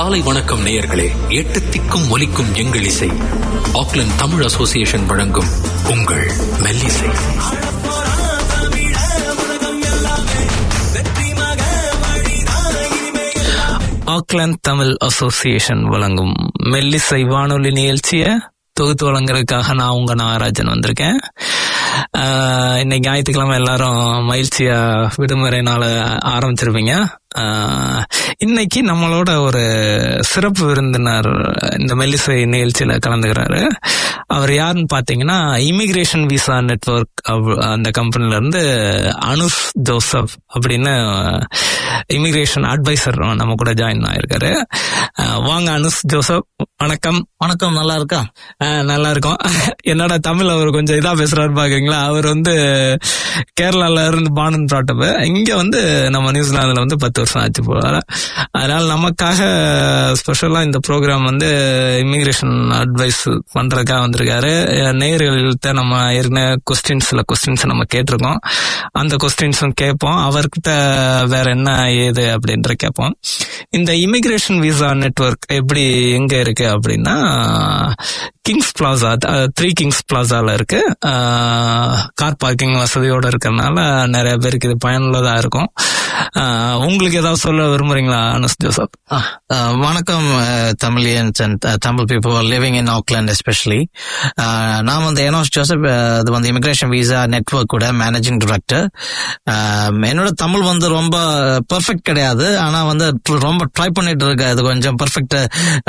காலை வணக்கம் நேயர்களே எட்டு திக்கும் ஒலிக்கும் எங்கள் இசை ஆக்லாந்து தமிழ் அசோசியேஷன் வழங்கும் உங்கள் மெல்லிசை ஆக்லாந்து தமிழ் அசோசியேஷன் வழங்கும் மெல்லிசை வானொலி நிகழ்ச்சியை தொகுத்து வழங்குறதுக்காக நான் உங்க நாகராஜன் வந்திருக்கேன் ஆஹ் இன்னைக்கு ஞாயிற்றுக்கிழமை எல்லாரும் மகிழ்ச்சியா விடுமுறை நாள் ஆரம்பிச்சிருப்பீங்க ஆஹ் இன்னைக்கு நம்மளோட ஒரு சிறப்பு விருந்தினர் இந்த மெல்லிசை நிகழ்ச்சியில கலந்துக்கிறாரு அவர் யாருன்னு பாத்தீங்கன்னா இமிகிரேஷன் விசா நெட்வொர்க் அந்த கம்பெனில இருந்து அனுஷ் ஜோசப் அப்படின்னு இமிகிரேஷன் அட்வைசர் நம்ம கூட ஜாயின் ஆயிருக்காரு ஆஹ் வாங்க அனுஷ் ஜோசப் வணக்கம் வணக்கம் நல்லா இருக்கா ஆஹ் நல்லா இருக்கும் என்னடா தமிழ் அவர் கொஞ்சம் இதா பேசுறாரு பாக்குறீங்களா அவர் வந்து கேரளால இருந்து பானன் பிராட்டப் இங்க வந்து நம்ம நியூசிலாந்துல வந்து பத்து வருஷம் ஆச்சு போல அதனால நமக்காக ஸ்பெஷலா இந்த ப்ரோக்ராம் வந்து இமிகிரேஷன் அட்வைஸ் பண்றதுக்காக வந்திருக்காரு நேர்கள்ட்ட நம்ம ஏற்கனவே கொஸ்டின்ஸ் சில கொஸ்டின்ஸ் நம்ம கேட்டிருக்கோம் அந்த கொஸ்டின்ஸும் கேட்போம் அவர்கிட்ட வேற என்ன ஏது அப்படின்ற கேட்போம் இந்த இமிகிரேஷன் விசா நெட்வொர்க் எப்படி எங்க இருக்கு அப்படின்னா கிங்ஸ் பிளாசா த்ரீ கிங்ஸ் பிளாசால இருக்கு கார் பார்க்கிங் வசதியோட இருக்கறனால நிறைய பேருக்கு இது பயனுள்ளதா இருக்கும் ஆஹ் உங்களுக்கு ஏதாவது சொல்ல விரும்புறீங்களா அனுஸ் ஜோசப் Uh, வணக்கம் uh, Tamilians and Tamil people living in Auckland especially நான் வந்து எனோஸ் ஜோசப் uh, அது வந்து இமிகிரேஷன் விசா நெட்ஒர்க் கூட மேனேஜிங் டைரக்டர் என்னோட தமிழ் வந்து ரொம்ப பெர்ஃபெக்ட் கிடையாது ஆனா வந்து tr- ரொம்ப ட்ரை பண்ணிட்டு இருக்கேன் அது கொஞ்சம் பெர்ஃபெக்ட்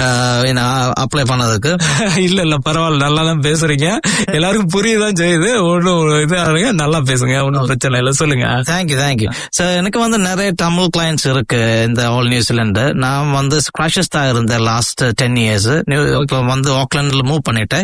அப்ளை பண்ணதுக்கு இல்ல இல்ல பரவாயில்ல நல்லா தான் பேசுறீங்க எல்லாருக்கும் புரியதான் செய்யுது ஒன்றும் இதாக நல்லா பேசுங்க ஒன்றும் பிரச்சனை இல்லை சொல்லுங்க தேங்க்யூ தேங்க்யூ சார் எனக்கு வந்து நிறைய தமிழ் கிளைண்ட்ஸ் இருக்கு இந்த ஆல் நியூசிலாந்து நான் வந்து ஸ்கிராஷஸ் தான் இருந்தேன் லாஸ்ட் டென் இயர்ஸ் இப்போ வந்து ஆக்லாண்ட்ல மூவ் பண்ணிட்டேன்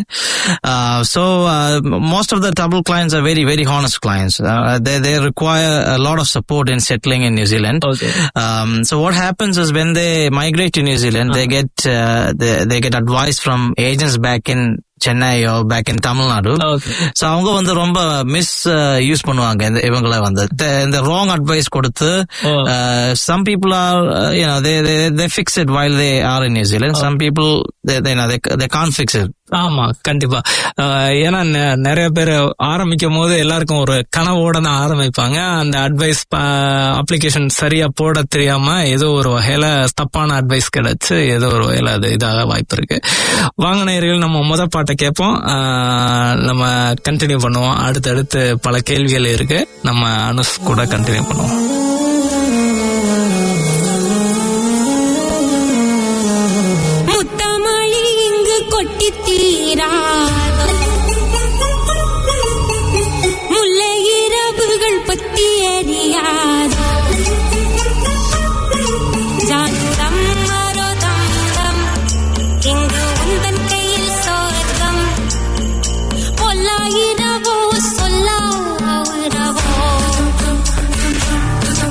so most of the Tamil clients are very very honest clients they they require lot of support in settling in நியூசிலாந்து Okay. Um, so what happens is when they migrate to New Zealand, they get uh, they, they get advice from agents back in Chennai or back in Tamil Nadu. Okay. So அவங்க வந்து ரொம்ப miss use பண்ணுவாங்க இந்த இவங்கள வந்து The- இந்த wrong advice கொடுத்து Oh. Some people are you know they they fix it while they are in New Zealand some people they they can fix it ஆமா கண்டிப்பா ஆஹ் ஏன்னா நெ- நிறைய பேர் ஆரம்பிக்கும் போது எல்லாருக்கும் ஒரு கனவோட தான் ஆரம்பிப்பாங்க அந்த அட்வைஸ் அப்ளிகேஷன் சரியா போட தெரியாம ஏதோ ஒரு வகையில தப்பான அட்வைஸ் கிடைச்சு ஏதோ ஒரு வகையில அது இதாக வாய்ப்பு இருக்கு வாங்க நேயர்கள் நம்ம முத பாட்டை கேட்போம் ஆஹ் நம்ம கண்டினியூ பண்ணுவோம் அடுத்தடுத்து பல கேள்விகள் இருக்கு நம்ம அனுஸ் கூட கண்டினியூ பண்ணுவோம் முத்தமழி இங்கு கொட்டி தீராதோ முல்லை இரவுகள் பத்தி எரியாதோ ஜானுதம் மரோதம் இங்கு உந்தன் கையில் சொர்க்கம் பொல்லாயிரவோ சொல்லாயிரவோ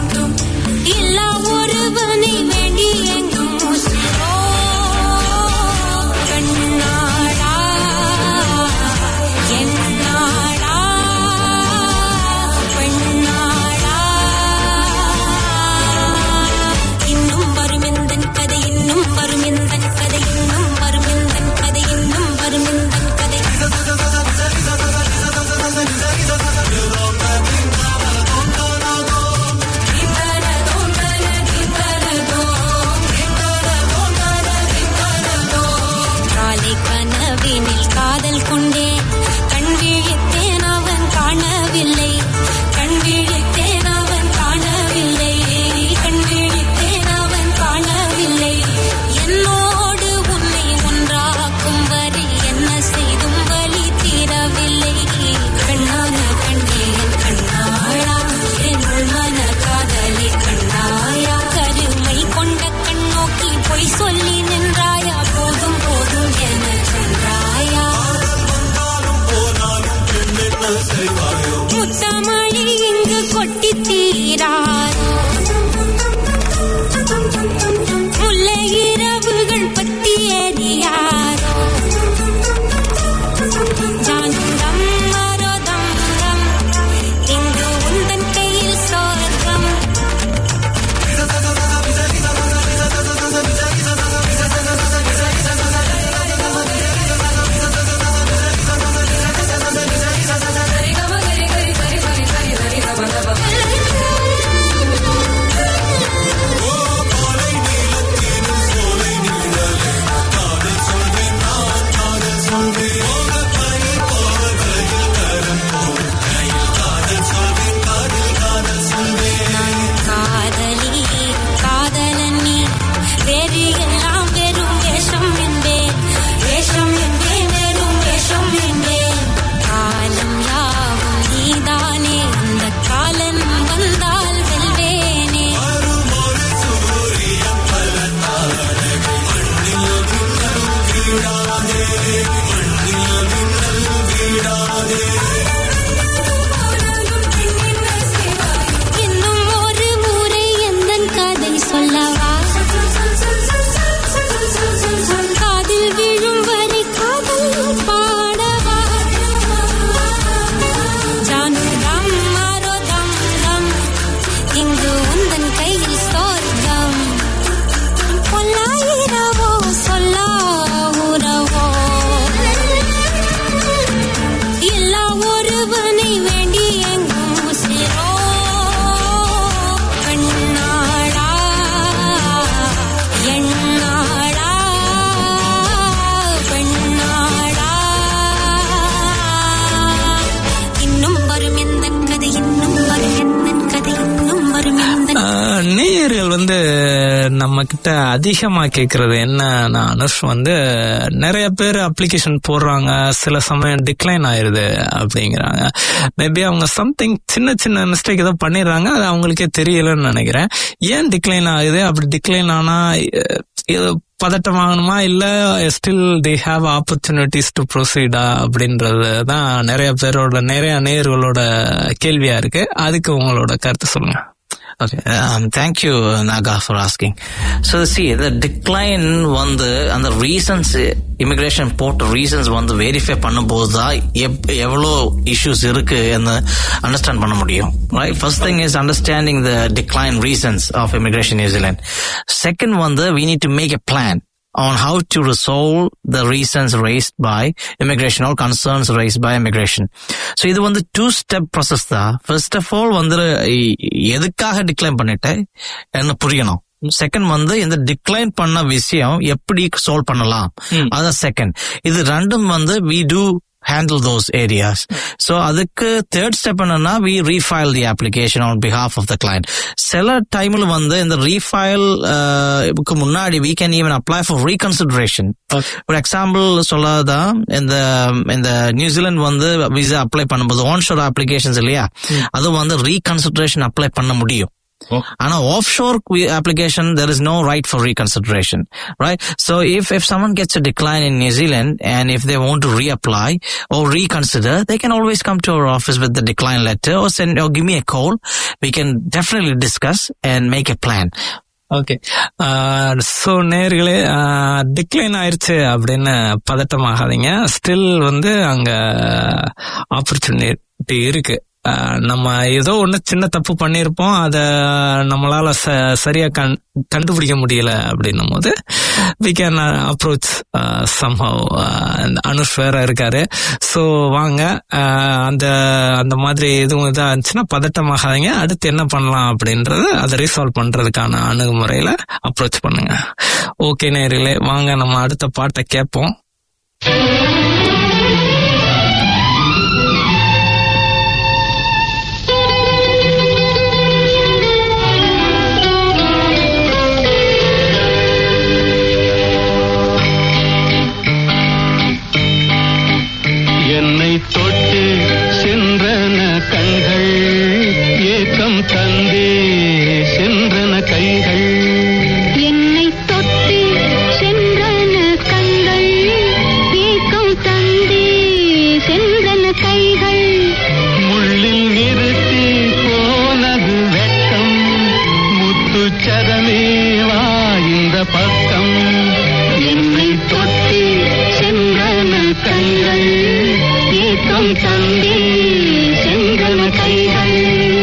ஆஹ், நேயர்கள் வந்து நம்ம கிட்ட அதிகமா கேக்குறது என்ன அனுஷ் வந்து நிறைய பேர் அப்ளிகேஷன் போடுறாங்க சில சமயம் டிக்ளைன் ஆயிருது அப்படிங்கிறாங்க மேபி அவங்க சம்திங் சின்ன சின்ன மிஸ்டேக் ஏதோ பண்ணிடுறாங்க அது அவங்களுக்கே தெரியலன்னு நினைக்கிறேன் ஏன் டிக்ளைன் ஆகுது அப்படி டிக்ளைன் ஆனா அஹ், ஏதோ பதட்டம் வாங்கணுமா இல்ல still they have opportunities to ப்ரொசீடா அப்படின்றது தான் நிறைய பேரோட நிறைய நேயர்களோட கேள்வியா இருக்கு அதுக்கு உங்களோட கருத்து சொல்லுங்க Okay. Um, thank you, Naga, for asking. So, see, the decline வந்து அந்த reasons immigration போட்ட reasons வந்து verify பண்ணும்போது தான் எப்- எவ்வளோ issues இருக்கு என்று understand பண்ண முடியும் right first thing is understanding the decline reasons of immigration New Zealand second வந்து we need to make a plan on how to resolve the reasons raised by immigration or concerns raised by immigration. So இது வந்து two step process தான் first of all வந்து இ- எதுக்காக decline பண்ணிட்டேன் என்ன புரியணும் செகண்ட் வந்து இந்த டிக்ளைன் பண்ண விஷயம் எப்படி சால்வ் பண்ணலாம் அதான் செகண்ட் இது ரெண்டும் வந்து we do handle those areas. So அதுக்கு third step என்னன்னா we refile the application on behalf of the client. சில டைம்ல வந்து இந்த refile க்கு முன்னாடி we can even apply for reconsideration. For example சொல்லதான் இந்த இந்த நியூசிலாந்து வந்து விசா அப்ளை பண்ணும்போது onshore applications இல்லையா அது வந்து reconsideration அப்ளை பண்ண முடியும் ஆனா offshore we- application there is no right for reconsideration right so if if someone gets a decline in new zealand and if they want to reapply or reconsider they can always come to our office with the decline letter or send or give me a call we can definitely discuss and make a plan okay so நேர்களே decline ஆயிருச்சு அப்படின்னு பதட்டமாகாதீங்க still வந்து அங்க opportunity இருக்கு ஆஹ் நம்ம ஏதோ ஒண்ணு சின்ன தப்பு பண்ணியிருப்போம் அத நம்மளால ச- சரியா கண் கண்டுபிடிக்க முடியல அப்படின்னும் போது we can approach somehow Anush வேற இருக்காரு ஸோ வாங்க ஆஹ் அந்த அந்த மாதிரி எதுவும் இதா இருந்துச்சுன்னா பதட்டமாகாதீங்க அடுத்து என்ன பண்ணலாம் அப்படின்றத அதை ரீசால்வ் பண்றதுக்கான அணுகுமுறையில அப்ரோச் பண்ணுங்க ஓகே நேர்களே வாங்க நம்ம அடுத்த பாட்டை கேட்போம் என்னை தொட்டு சென்றன கண்கள் ஏக்கம் தந்தே சென்றன கைகள் என்னை தொட்டு சென்றன கண்கள் ஏக்கம் தந்தே சென்றன கைகள் முள்ளில் நிறுத்தி போனது வெட்கம் முத்துச்சரமே வா இந்த பக்கம் என்னை தொட்டு சென்றன கண்கள் ஏக்கம் தந்தே சென்றன கைகள்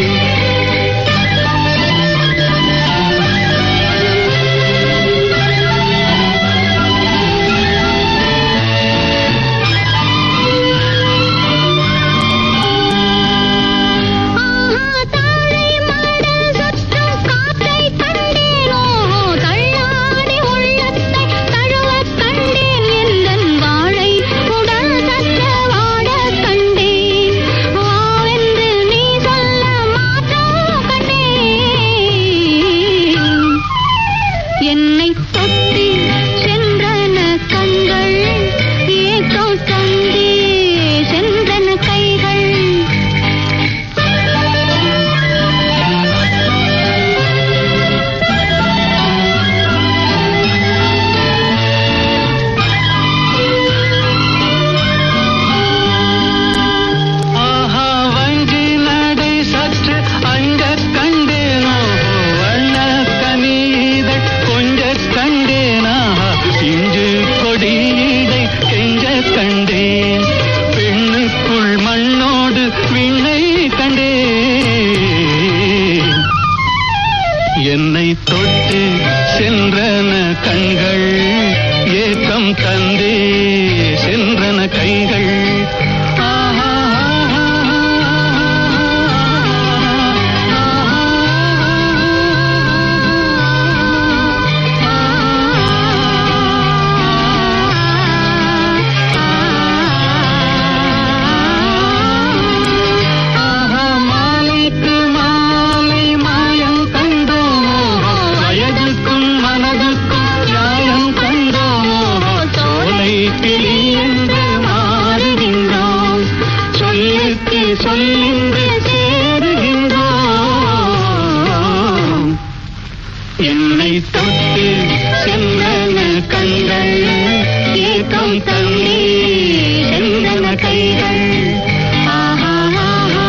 ஆஹா தாழை மடல் சுற்றும் காற்றை கண்டேனோ தள்ளாடி உள்ளத்தை தழுவக் கண்டேன் எந்தன் வாழை உடல் சற்ற வாடக் கண்டேன் வாவென்று நீ சொல்ல மாற்றம் கண்டேன் என்னை தொட்டு சென்றன கண்கள் ஏக்கம் தந்தே சென்றன கைகள் ஆஹா வஞ்சி நடை சற்று அங்க கண்டேனோ வண்ண கனீதழ் கொஞ்ச கண்டேனா இஞ்சு கொடியீடை கெஞ்ச கண்டேன் பெண்ணுக்குள் மண்ணோடு விண்ணை கண்டேன் என்னை தொட்டு சென்றன கண்கள் ஏக்கம் தந்தே சென்றன கைகள் ஆஹா ஆஹா மாலைக்கு மாலை மாயம் கண்ட என்னை தொட்டு சென்றன கண்கள் ஏக்கம் தந்தே சென்றன கைகள் ஆஹா ஆஹா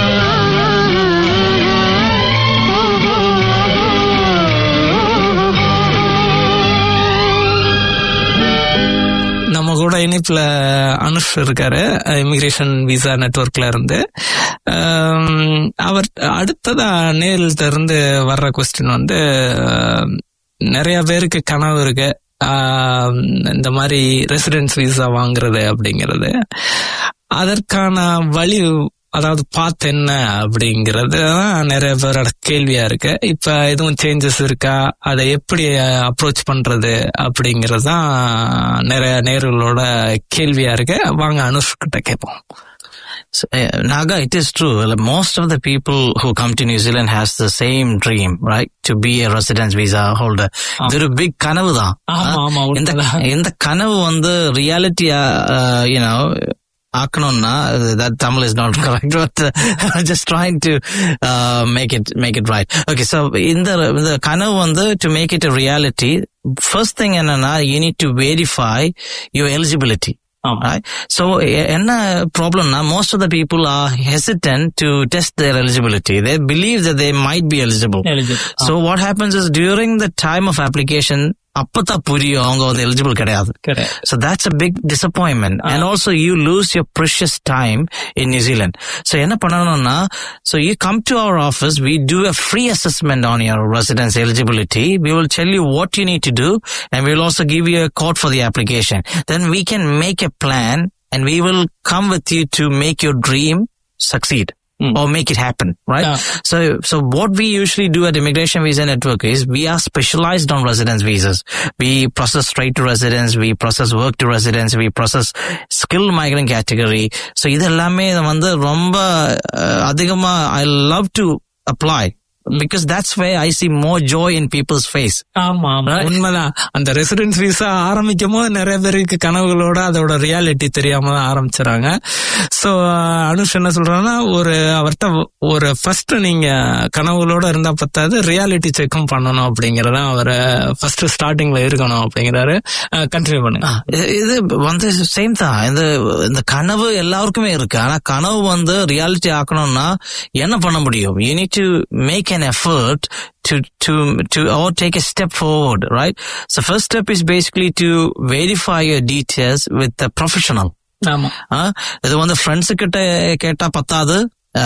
ஆஹா நம்ம கூட இணைப்புல அனுஷ் இருக்காரு இமிகிரேஷன் விசா நெட்வொர்க்ல இருந்து ஆம், அவர் அடுத்ததா நேரில் இருந்து வர்ற கொஸ்டின் வந்து ஆம், நிறைய பேருக்கு கனவு இருக்கு ஆம், இந்த மாதிரி ரெசிடென்ஸ் விசா வாங்குறது அப்படிங்கிறது அதற்கான வழி அதாவது பாத் என்ன அப்படிங்கிறது தான் நிறைய பேரோட கேள்வியா இருக்கு இப்ப எதுவும் சேஞ்சஸ் இருக்கா அதை எப்படி அப்ரோச் பண்றது அப்படிங்கிறது தான் நிறைய நேர்களோட கேள்வியா இருக்கு வாங்க அனுஷ் கிட்ட கேட்போம் So, uh, Naga, it is true. Like, Most of the people who come to New Zealand has the same dream, right? To be a residence visa holder. இது ஒரு big கனவு தான் ஆமா, ஆமா, இந்த உண்மைதான். இந்த கனவு வந்து ரியாலிட்டியா யூனோ ஆக்கணும்னா that Tamil is not correct but just trying to make it make it right okay so இந்த இந்த கனவு வந்து to make it reality first thing என்னன்னா you need to verify your eligibility Right? So e- என்ன problemனா most of the people are hesitant to test their eligibility. They believe that they might be eligible. So what happens is during the time of application அப்பதான் புரியும் அவங்க வந்து eligible கிடையாது Correct. So that's a big disappointment. And also you lose your precious time in New Zealand. So என்ன பண்ணணும்னா so you come to our office, we do a free assessment on your residence eligibility. We will tell you what you need to do and we will also give you a code for the application. Then we can make a plan and we will come with you to make your dream succeed. Or make it happen, right? Yeah. So, so what we usually do at Immigration Visa Network is we are specialized on residence visas. We process straight to residence, we process work to residence, we process skilled migrant category. So இது எல்லாமே வந்து ரொம்ப அஹ், அதிகமா I love to apply because that's where I see more joy in people's face. ஆமா ஆமா Right. உண்மைதான் அந்த residence visa ஆரம்பிக்கும் போது நிறைய பேருக்கு கனவுகளோட அதோட ரியாலிட்டி தெரியாம தான் ஆரம்பிச்சுறாங்க சோ அனுஷ் என்ன சொல்றாங்கன்னா ஒரு அவர்கிட்ட ஒரு ஃபர்ஸ்ட் நீங்க கனவுகளோட இருந்தா பத்தாது ரியாலிட்டி செக்கும் பண்ணணும் அப்படிங்கறத அவர் ஃபர்ஸ்ட் ஸ்டார்டிங்ல இருக்கணும் அப்படிங்கிறாரு கண்டினியூ பண்ணுங்க இது- இது வந்து சேம் தான் இந்த இந்த கனவு எல்லாருக்குமே இருக்கு ஆனா கனவு வந்து ரியாலிட்டி ஆக்கணும்னா என்ன பண்ண முடியும் you need to make an effort to to to or take a step forward right so first step is basically to verify your details with a professional ஆமா ஆ, இது வந்து ஃப்ரெண்ட்ஸ் கிட்ட கேட்டா பத்தாது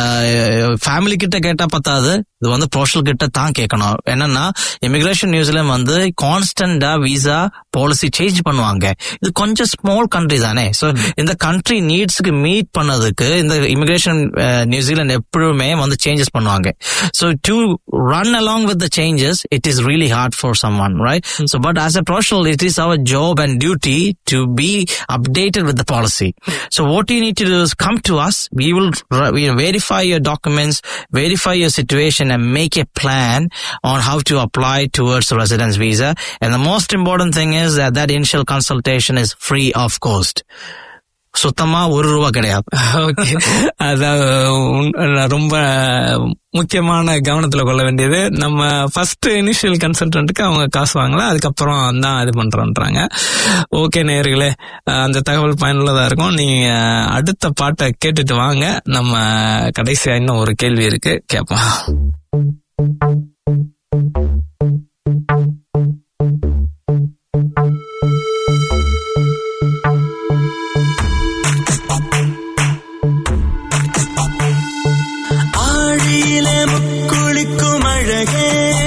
ஃபேமிலி கிட்ட கேட்டா பத்தாது இது வந்து ப்ரொஃபஷனல் கிட்ட தான் கேட்கணும் என்னன்னா இமிகிரேஷன் நியூசிலாந்து வந்து கான்ஸ்டன்டா விசா பாலிசி சேஞ்ச் பண்ணுவாங்க இது கொஞ்சம் ஸ்மால் கண்ட்ரி தானே சோ இந்த கண்ட்ரி நீட்ஸ்க்கு மீட் பண்ணதுக்கு இந்த இமிகிரேஷன் நியூசிலாந்து எப்பவுமே வந்து சேஞ்சஸ் பண்ணுவாங்க so to run along with the changes it is really hard for someone right so but as a professional it is our job and duty to be updated with the policy so what you need to do is come to us we will r- we will verify your documents verify your situation and make a plan on how to apply towards the residence visa and the most important thing is that that initial consultation is free of cost சுத்தமா ஒரு ரூபா கிடையாது okay அதான் உன்- ரொம்ப முக்கியமான கவனத்துல கொள்ள வேண்டியது நம்ம ஃபர்ஸ்ட் இனிஷியல் கன்சல்டன்ட்டுக்கு அவங்க காசு வாங்கலாம் அதுக்கப்புறம் தான் இது பண்றோன்றாங்க ஓகே நேயர்களே அந்த தகவல் பயனுள்ளதா இருக்கும் நீங்க அடுத்த பாட்டை கேட்டுட்டு வாங்க நம்ம கடைசியா இன்னும் ஒரு கேள்வி இருக்கு கேட்போம் ஆழியில முக்குளிக்கும் அழகே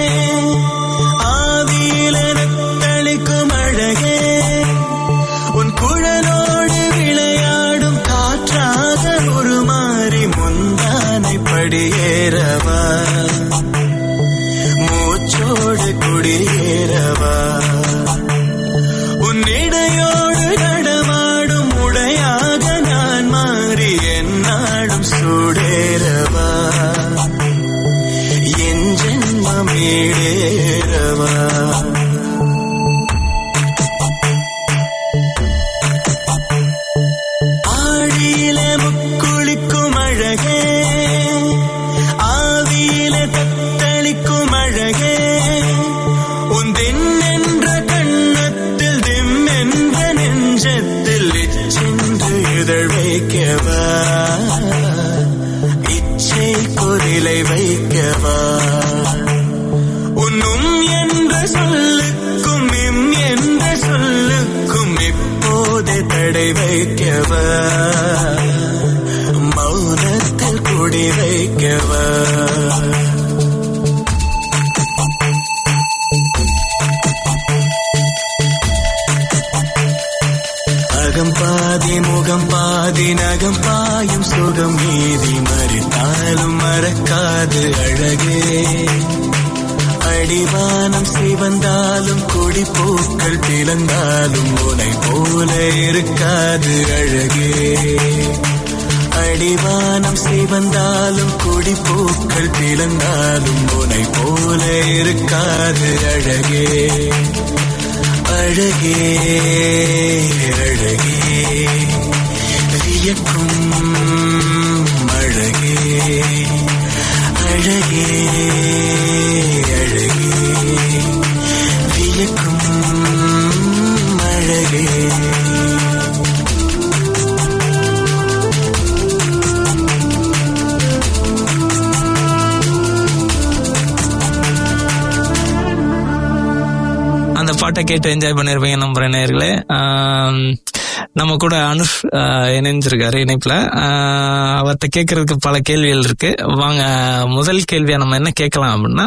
ஆவியில நத்தளிக்கும் அழகே உன் குழலோடு விளையாடும் காற்றாக ஒரு மாறி முந்தானை படியேறவா மூச்சோடு குடியேறவா உன்னிடையோடு நடமாடும் உடையாக நான் மாறி என்னாடும் சூடேறவா என் ஜென்மம் ஈடேறவா ஆழியில முக்குளிக்கும் அழகே ஆவியில தத்தளிக்கும் அழகே குடி வைக்கவா மௌனத்தில் குடி வைக்கவா அகம் பாதி முகம் பாதி நகம் பாயும் சுகம் மீதி மறித்தாலும் மறக்காது அழகே அடிவானம் சிவந்தாலும் கொடி பூக்கள் பிளந்தாலும் உனை போல இருக்காது அழகே அடிவானம் சிவந்தாலும் கொடி பூக்கள் பிளந்தாலும் உனை போல இருக்காது அழகே அழகே அழகே வியக்கும் அழகே அழகே அழகே வியக்கும் அழகே அந்த பாட்டை கேட்டு என்ஜாய் பண்ணிருப்பீங்க நம்புறேன் நேர்களே ஆம், நம்ம கூட அனுஷ் ஆ, இணைஞ்சிருக்காரு இணைப்புல ஆ, அவர்கிட்ட கேட்கறதுக்கு பல கேள்விகள் இருக்கு வாங்க முதல் கேள்வியா நம்ம என்ன கேட்கலாம் அப்படின்னா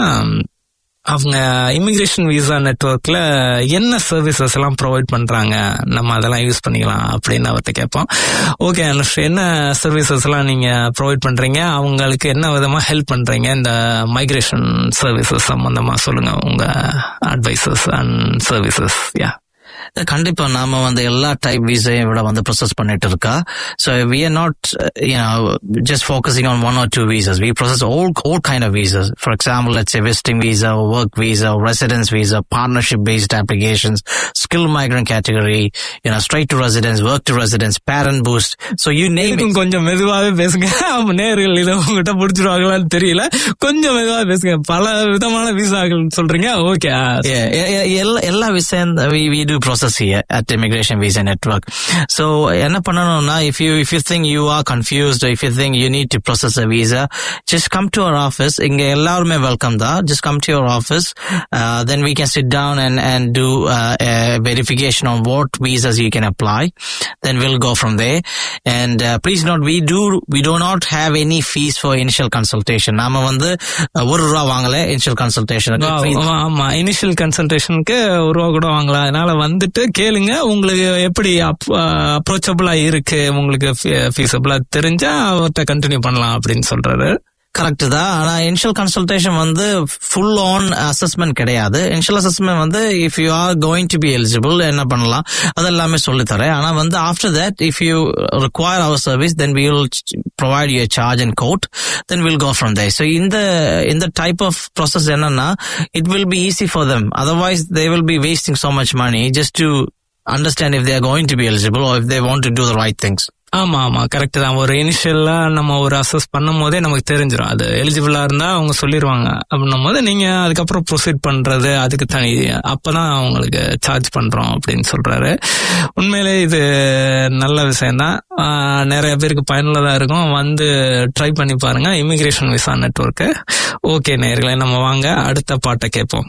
அவங்க இமிகிரேஷன் விசா நெட்வொர்க்ல என்ன சர்வீசஸ் எல்லாம் ப்ரொவைட் பண்றாங்க நம்ம அதெல்லாம் யூஸ் பண்ணிக்கலாம் அப்படின்னு அவர்கிட்ட கேட்போம் ஓகே அனுஷ் என்ன சர்வீசஸ் எல்லாம் நீங்க ப்ரொவைட் பண்றீங்க அவங்களுக்கு என்ன விதமா ஹெல்ப் பண்றீங்க இந்த மைக்ரேஷன் சர்வீசஸ் சம்பந்தமா சொல்லுங்க உங்க அட்வைசஸ் அண்ட் சர்வீசஸ் யா கண்டிப்பா நாம வந்து எல்லா டைப் விசையும் விட வந்து ப்ரொசஸ் பண்ணிட்டு இருக்கா so we are not just focusing on one or two visas we process all all kind of visas for example let's say visiting visa work visa residence visa partnership based applications skilled migrant category you know straight to residence work to residence parent boost so you name it இதுக்கும் கொஞ்சம் மெதுவாவே பேசுங்க அவங்க நேர்கள் இதை உங்ககிட்ட பிடிச்சிருவாங்களான்னு தெரியல கொஞ்சம் மெதுவா பேசுங்க பல விதமான விசாக்கள் சொல்றீங்க ஓகே Yeah, yeah, yeah, எல்லா எல்லா விஷயம் we we do process here at Immigration Visa Network. So என்ன பண்ணணும்னா if you if you think you are confused or if you think you need to process a visa, just come to our office. இங்க எல்லாருமே welcome தான். Just come to your office. Uh, then we can sit down and and do uh, a verification on what visas you can apply. Then we'll go from there. And uh, please note we do we do not have any fees for initial consultation. நாம வந்து uh, ஒரு ரூபா வாங்கல initial consultation. ஆமா initial கன்சல்டேஷனுக்கு ஒரு ரூபா கூட வாங்கலாம் அதனால வந்துட்டு கேளுங்க உங்களுக்கு எப்படி அப்ரோச்சபிளா இருக்கு உங்களுக்கு ஃபீஸபிளா தெரிஞ்சா அவர்கிட்ட கண்டினியூ பண்ணலாம் அப்படின்னு சொல்றாரு கரெக்ட் தான் ஆனா இனிஷியல் கன்சல்டேஷன் வந்து ஃபுல் ஆன் அசஸ்மெண்ட் கிடையாது இனிஷியல் அசஸ்மெண்ட் வந்து if you are going to be eligible என்ன பண்ணலாம் அது எல்லாமே சொல்லி தரேன் ஆனா வந்து after that if you require our service then will provide you charge and quote then will go from there so இந்த இந்த டைப் ஆஃப் ப்ராசஸ் என்னன்னா it will be easy for them otherwise they will be wasting so much money just to understand if they are going to be eligible or if they want to do the right things. ஆமா ஆமா correct தான் ஒரு இனிஷியலா நம்ம ஒரு assess பண்ணும் போதே நமக்கு தெரிஞ்சிடும் அது எலிஜிபிளா இருந்தா அவங்க சொல்லிடுவாங்க அப்படின்னும் போது நீங்க அதுக்கப்புறம் ப்ரொசீட் பண்றது அதுக்கு தனி அப்பதான் அவங்களுக்கு சார்ஜ் பண்றோம் அப்படின்னு சொல்றாரு உண்மையிலே இது நல்ல விஷயம்தான் ஆஹ் நிறைய பேருக்கு பயனுள்ளதா இருக்கும் வந்து ட்ரை பண்ணி பாருங்க இமிகிரேஷன் விசா நெட்ஒர்க்கு ஓகே நேர்களே நம்ம வாங்க அடுத்த பாட்டை கேட்போம்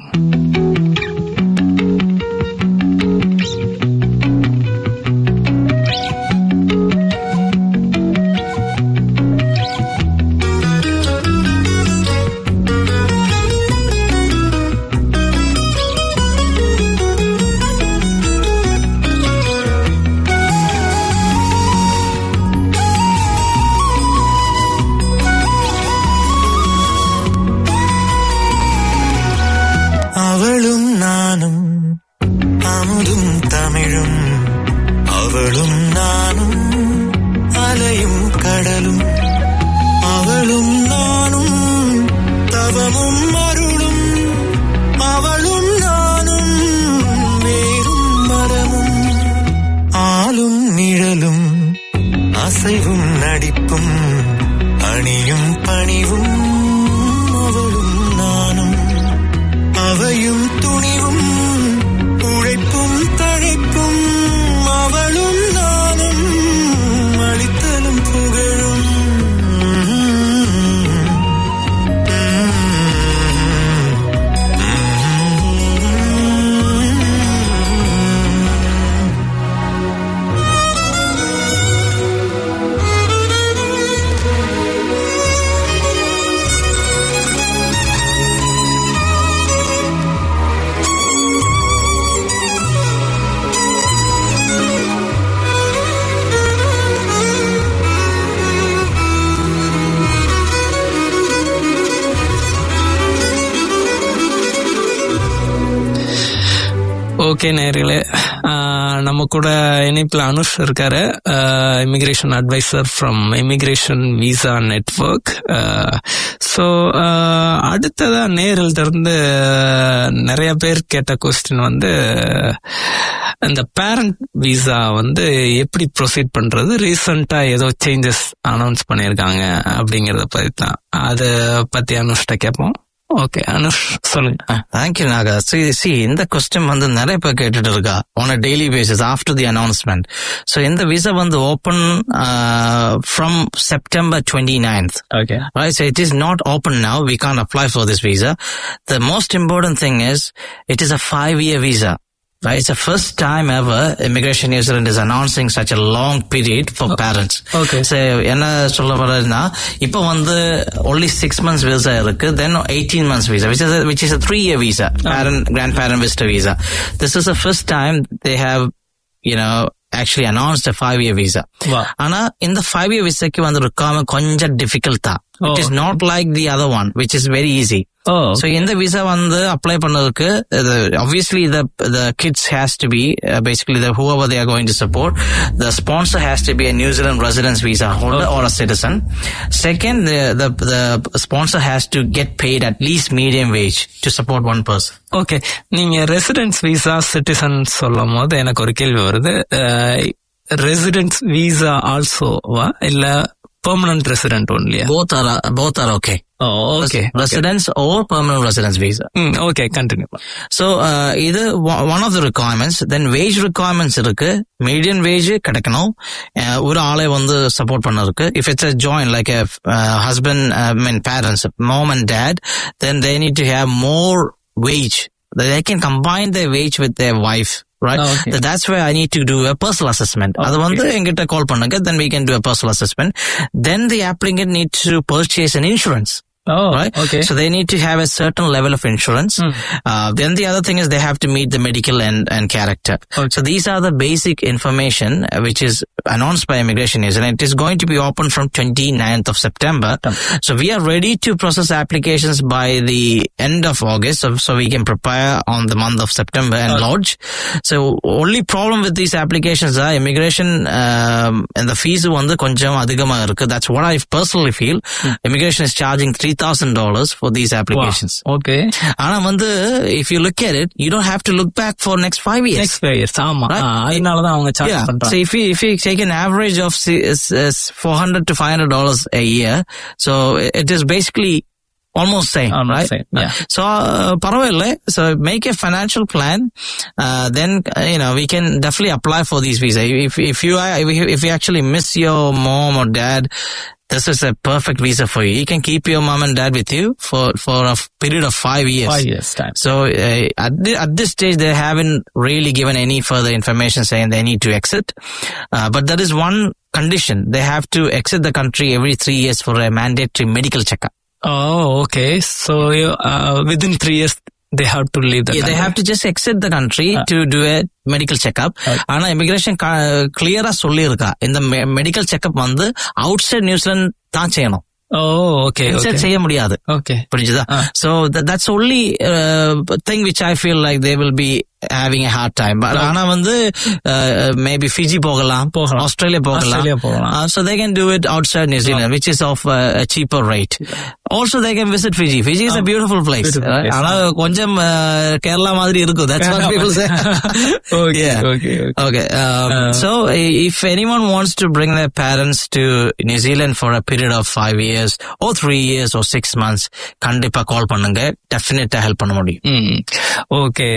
அவளும் நானும் அமுதும் தமிழும் அவளும் நானும் அலையும் கடலும் அவளும் நானும் தவமும் அருளும் அவளும் நானும் வேறும் மரமும் ஆளும் நிழலும் அசைவும் நடிப்பும் அணியும் பணிவும் அவளும் நானும் அவையும் துணிவும் உழைப்பும் தழைப்பும் அவளும் நானும் அளித்தலும் புகழும் ஓகே நேர்களே நம்ம கூட இணைப்பில் அனுஷ் இருக்காரு immigration adviser from immigration visa network so அடுத்ததா நேரில் இருந்து நிறைய பேர் கேட்ட கொஸ்டின் வந்து இந்த பேரண்ட் விசா வந்து எப்படி ப்ரொசீட் பண்றது ரீசெண்டா ஏதோ சேஞ்சஸ் அனௌன்ஸ் பண்ணியிருக்காங்க அப்படிங்கறத பத்தி தான் அதை பத்தி அனுஷ்ட கேட்போம் ஓகே அனுஷ் சொல்லுங்க தேங்க்யூ நாகா சி சி இந்த கொஸ்டின் வந்து நிறைய பேர் கேட்டுட்டு இருக்கா on a daily basis after the announcement so இந்த விசா வந்து open from September twenty ninth okay Right, so it is not open now. We can't apply for this visa. The most important thing is it is a five-year visa. Right, it's the first time ever Immigration New Zealand is announcing such a long period for parents. okay. So என்ன சொல்ல வரதுன்னா இப்போ வந்து only six months visa இருக்கு then 18 months visa which is a, which is a three year visa parent grandparent visitor visa. This is the first time they have you know actually announced a five year visa. Wow. ஆனா இந்த five year விசாக்கு வந்து requirement கொஞ்சம் difficult தான் Oh. It is not like the other one which is very easy oh so இந்த visa வந்து apply பண்ணதுக்கு obviously the the kids has to be uh, basically the whoever they are going to support the sponsor has to be a New Zealand residence visa holder or a citizen second the, the the sponsor has to get paid at least medium wage to support one person okay நீங்க residence visa citizen சொல்லும் போது எனக்கு ஒரு கேள்வி வருது residence visa ஆல்சோவா இல்ல permanent resident ஒன்லியா both are both are okay okay residence or permanent residence visa okay continue So uh, இது one one of the requirements. Then wage requirements இருக்கு. Median wage கிடைக்கணும். Uh, ஒரு ஆளை வந்து support பண்ண இருக்கு. If it's a joint like a uh, husband, uh, I mean parents, mom and dad, then they need to have more wage. They can combine their wage with their wife. Right. Oh, okay. So that's where I need to do a personal assessment. அது வந்து எங்கிட்ட கால் பண்ணுங்க. Then we can do a personal assessment. Then the applicant needs to purchase an insurance. Oh right? Okay So they need to have a certain level of insurance. Uh, then the other thing is they have to meet the medical and, and character. Okay. So these are the basic information uh, which is announced by Immigration News and it is going to be open from 29th of September. So we are ready to process applications by the end of August so, so we can prepare on the month of September and lodge. So only problem with these applications are immigration um, and the fees வந்து கொஞ்சம் அதிகமா இருக்கு. That's what I personally feel. Immigration is charging $3,000 for these applications. Okay ஆனா வந்து if you look at it, you don't have to look back for next five years. Next five years ஆமா Right. ஆ, அதனாலதான் அவங்க Yeah. Charge So பண்றாங்க if you if you take an average of si- is, is 400 to 500 dollars a year, so it is basically almost same, Almost right? same, yeah. So uh, பரவாயில்ல. So make a financial plan. Uh, then uh, you know we can definitely apply for these visa. If if you are if you, if you actually miss your mom or dad. This is a perfect visa for you. You can keep your mom and dad with you for, for a f- period of five years. Five years time So uh, at, thi- at this stage, they haven't really given any further information saying they need to exit. Uh, but there is one condition: they have to exit the country every three years for a mandatory medical checkup. Oh okay so within three years they have to leave the Yeah, they have to just exit the country to do a medical checkup. ஆனா immigration கிளியரா சொல்லி இருக்கா இந்த medical checkup வந்து outside New Zealand தான் செய்யணும் ஓ okay inside செய்ய முடியாது ஓகே புரிஞ்சுதா so that, that's only uh, thing which I feel like they will be having a hard time but ஆனா வந்து uh, maybe Fiji போகலாம் போகலாம். ஆஸ்திரேலியா போகலாம் ஆஸ்திரேலியா போகலாம். Uh, so they can do it outside New Zealand which is of uh, a cheaper rate also they can visit Fiji Fiji is a beautiful place Beautiful right? place. ஆனா கொஞ்சம் uh, Kerala மாதிரி இருக்கும் that's what people say okay Yeah. Okay Okay. Um, so i- if anyone wants to bring their parents to New Zealand for a period of five years or three years or six months, கண்டிப்பா கால் பண்ணுங்க டெஃபினட்டா help பண்ண முடியும் ம் okay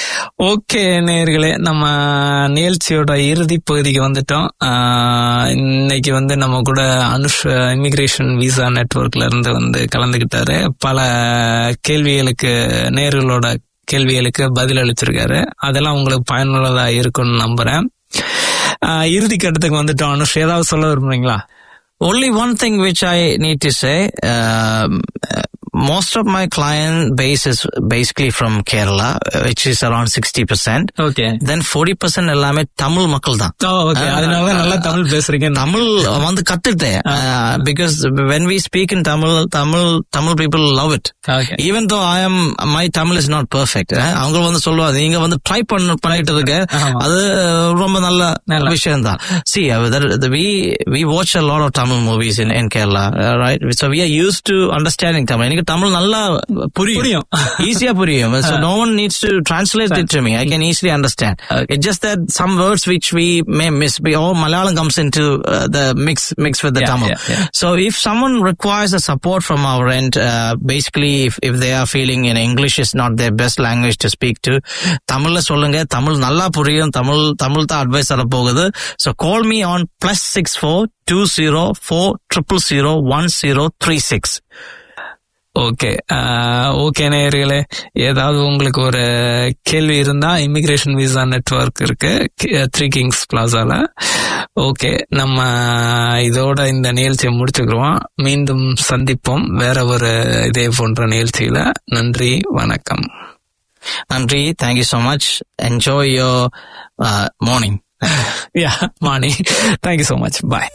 okay நேயர்களே நம்ம நிகழ்ச்சியோட இறுதி பகுதிக்கு வந்துட்டோம் ஆஹ், இன்னைக்கு வந்து நம்ம கூட அனுஷ் இமிகிரேஷன் விசா நெட்வொர்க்ல இருந்து வந்து கலந்துகிட்டாரு பல கேள்விகளுக்கு நேர்களோட கேள்விகளுக்கு பதில் அளிச்சிருக்காரு அதெல்லாம் உங்களுக்கு பயனுள்ளதா இருக்கும்னு நம்புறேன் ஆஹ், இறுதி கட்டத்துக்கு வந்துட்டோம் அனுஷ் ஏதாவது சொல்ல விரும்புறீங்களா Only one thing which I need to say, um, uh, most of my client base is basically from Kerala, uh, which is around 60%. Okay Then 40% எல்லாமே தமிழ் மக்கள் தான் ஓகே அதனால நல்லா தமிழ் பேசுறீங்க தமிழ் வந்து கத்துட்டேன் because when we speak in Tamil Tamil Tamil people love it Okay. Even though I am my Tamil is not perfect அவங்க வந்து சொல்லுவாங்க நீங்க வந்து ட்ரை பண்ண பண்ணிட்டு இருக்க ஆமா. அது ரொம்ப நல்ல நல்ல. விஷயம் தான் see we we watch a lot of Tamil movies in in Kerala right so we are used to understanding Tamil எனக்கு தமிழ் நல்லா புரியும் புரியும். ஈஸியா புரியும் so no one needs to translate it to me I can easily understand it just that some words which we may miss oh Malayalam comes in to the mix mix with the Yeah, Tamil yeah, yeah. So if someone requires a support from our end, uh, basically if, if they are feeling in English is not their best language to speak to, தமிழ்ல சொல்லுங்க தமிழ் நல்லா புரியும் தமிழ் தமிழ் தான் advice தர போகுது so call me on plus six four two zero four triple zero one zero three six okay okay நேயர்களே ஏதாவது உங்களுக்கு ஒரு கேள்வி இருந்தா இமிகிரேஷன் விசா நெட்வொர்க் இருக்கு த்ரீ கிங்ஸ் பிளாசால ஓகே நம்ம இதோட இந்த நிகழ்ச்சியை முடிச்சுக்கிறோம் மீண்டும் சந்திப்போம் வேற ஒரு இதே போன்ற நிகழ்ச்சியில நன்றி வணக்கம் நன்றி thank you so much enjoy your morning யா மாணி தேங்க்யூ ஸோ மச் பாய்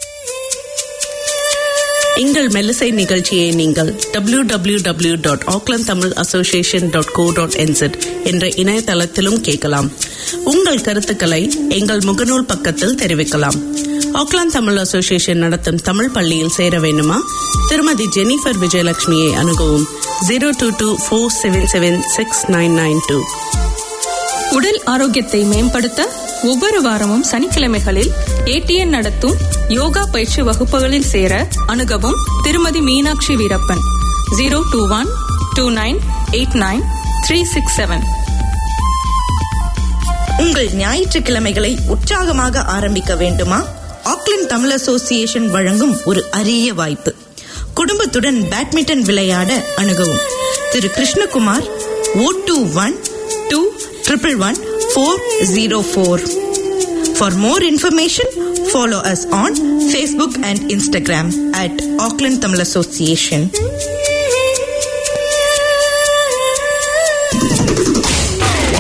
எங்கள் மெல்லிசை நிகழ்ச்சியை நீங்கள் W W W dot Auckland Tamil association dot co dot N Z என்ற இணையதளத்திலும் கேட்கலாம் உங்கள் கருத்துக்களை எங்கள் முகநூல் பக்கத்தில் தெரிவிக்கலாம் ஆக்லாந்து தமிழ் அசோசியேஷன் நடத்தும் தமிழ் பள்ளியில் சேர வேண்டுமா திருமதி ஜெனிஃபர் விஜயலட்சுமியை அணுகவும் zero two two four seven seven six nine nine two உடல் ஆரோக்கியத்தை மேம்படுத்த ஒவ்வொரு வாரமும் சனிக்கிழமைகளில் ஏடிஎன் நடத்தும் யோகா பயிற்சி வகுப்புகளில் சேர அணுகவும் Thirumathi Meenakshi Veerappan zero two one two nine eight nine three six seven உங்கள் ஞாயிற்றுக்கிழமைகளை உற்சாகமாக ஆரம்பிக்க வேண்டுமா ஆக்லாந்து தமிழ் அசோசியேஷன் வழங்கும் ஒரு அரிய வாய்ப்பு குடும்பத்துடன் பேட்மிண்டன் விளையாட அணுகவும் Thiru Krishnakumar O two one two triple one four zero four for more information follow us on Facebook and Instagram at Auckland Tamil association